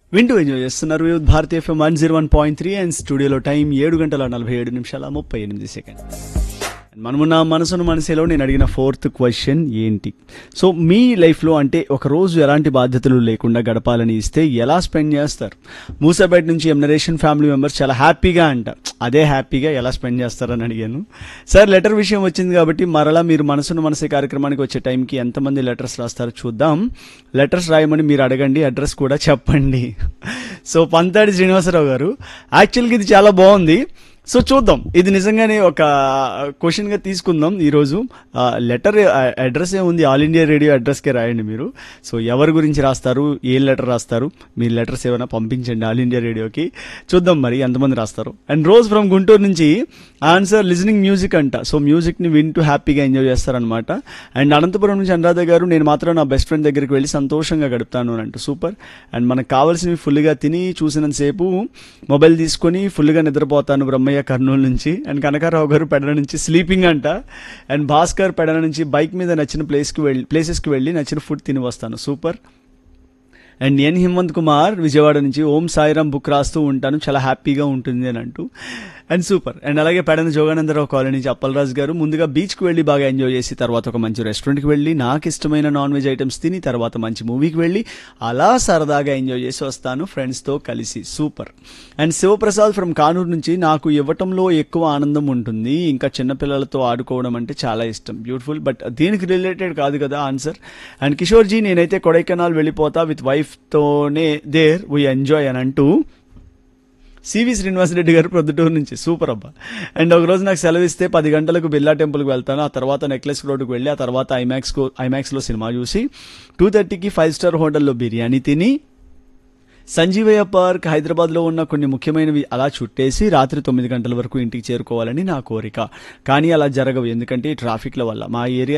వింటూ ఎంజాయ్ చేస్తున్నారు Vividh Bharati FM one zero one point three and స్టూడియోలో టైం ఏడు గంటల నలభై ఏడు నిమిషాల ముప్పై ఎనిమిది సెకండ్ మనమున్న మనసును మనసులో నేను అడిగిన ఫోర్త్ క్వశ్చన్ ఏంటి సో మీ లైఫ్లో అంటే ఒక రోజు ఎలాంటి బాధ్యతలు లేకుండా గడపాలని ఇస్తే ఎలా స్పెండ్ చేస్తారు మూసాబేట్ నుంచి ఎమ్నరేషన్ ఫ్యామిలీ మెంబర్స్ చాలా హ్యాపీగా అంట అదే హ్యాపీగా ఎలా స్పెండ్ చేస్తారని అడిగాను సార్ లెటర్ విషయం వచ్చింది కాబట్టి మరలా మీరు మనసును మనసే కార్యక్రమానికి వచ్చే టైంకి ఎంతమంది లెటర్స్ రాస్తారో చూద్దాం లెటర్స్ రాయమని మీరు అడగండి అడ్రస్ కూడా చెప్పండి సో పంతాడి శ్రీనివాసరావు గారు యాక్చువల్గా ఇది చాలా బాగుంది సో చూద్దాం ఇది నిజంగానే ఒక క్వశ్చన్గా తీసుకుందాం ఈరోజు లెటర్ అడ్రస్ ఏముంది ఆల్ ఇండియా రేడియో అడ్రస్కే రాయండి మీరు సో ఎవరి గురించి రాస్తారు ఏ లెటర్ రాస్తారు మీ లెటర్స్ ఏమైనా పంపించండి ఆల్ ఇండియా రేడియోకి చూద్దాం మరి ఎంతమంది రాస్తారు అండ్ రోజ్ ఫ్రమ్ గుంటూరు నుంచి ఆన్సర్ లిజనింగ్ మ్యూజిక్ అంట సో మ్యూజిక్ని వింటూ హ్యాపీగా ఎంజాయ్ చేస్తారనమాట అండ్ అనంతపురం నుంచి అనురాధ గారు నేను మాత్రం నా బెస్ట్ ఫ్రెండ్ దగ్గరికి వెళ్ళి సంతోషంగా గడుపుతాను అని అంటూ సూపర్ అండ్ మనకు కావాల్సినవి ఫుల్గా తిని చూసినంతసేపు మొబైల్ తీసుకొని ఫుల్గా నిద్రపోతాను బ్రహ్మయ్య కర్నూలు నుంచి అండ్ కనకారావు గారు పెడల నుంచి స్లీపింగ్ అంట అండ్ భాస్కర్ పెడల నుంచి బైక్ మీద నచ్చిన ప్లేస్కి వెళ్ళి ప్లేసెస్కి వెళ్ళి నచ్చిన ఫుడ్ తిని వస్తాను super and N Himanth Kumar Vijayawada నుంచి ఓం సాయిరామ్ బుక్ రాస్తూ ఉంటాను చాలా హ్యాపీగా ఉంటుంది అని అంటూ అండ్ సూపర్ అండ్ అలాగే పెడన జోగానందరావు కాలనీ నుంచి అప్పలరాజు గారు ముందుగా బీచ్కి వెళ్ళి బాగా ఎంజాయ్ చేసి తర్వాత ఒక మంచి రెస్టారెంట్కి వెళ్ళి నాకు ఇష్టమైన నాన్ వెజ్ ఐటమ్స్ తిని తర్వాత మంచి మూవీకి వెళ్ళి అలా సరదాగా ఎంజాయ్ చేసి వస్తాను ఫ్రెండ్స్తో కలిసి super and Shivaprasad from Kanuru నుంచి నాకు ఇవ్వటంలో ఎక్కువ ఆనందం ఉంటుంది ఇంకా చిన్నపిల్లలతో ఆడుకోవడం అంటే చాలా ఇష్టం బ్యూటిఫుల్ బట్ దీనికి రిలేటెడ్ కాదు కదా ఆన్సర్ అండ్ కిషోర్ జీ నేనైతే కొడైకెనాల్ వెళ్ళిపోతా విత్ వైఫ్తోనే దేర్ వీ ఎంజాయ్ అని అంటూ సివి శ్రీనివాసరెడ్డి గారు ప్రొద్దుటూరు నుంచి సూపర్ అబ్బా అండ్ ఒక రోజు నాకు సెలవు ఇస్తే పది గంటలకు బిర్లా టెంపుల్కి వెళ్తాను ఆ తర్వాత నెక్లెస్ రోడ్డుకు వెళ్ళి ఆ తర్వాత ఐమాక్స్ ఐమాక్స్లో సినిమా చూసి టూ థర్టీకి ఫైవ్ స్టార్ హోటల్లో బిర్యానీ తిని సంజీవయ్య పార్క్ హైదరాబాద్లో ఉన్న కొన్ని ముఖ్యమైనవి అలా చుట్టేసి రాత్రి తొమ్మిది గంటల వరకు ఇంటికి చేరుకోవాలని నా కోరిక కానీ అలా జరగవు ఎందుకంటే ఈ ట్రాఫిక్ల వల్ల మా ఏరియా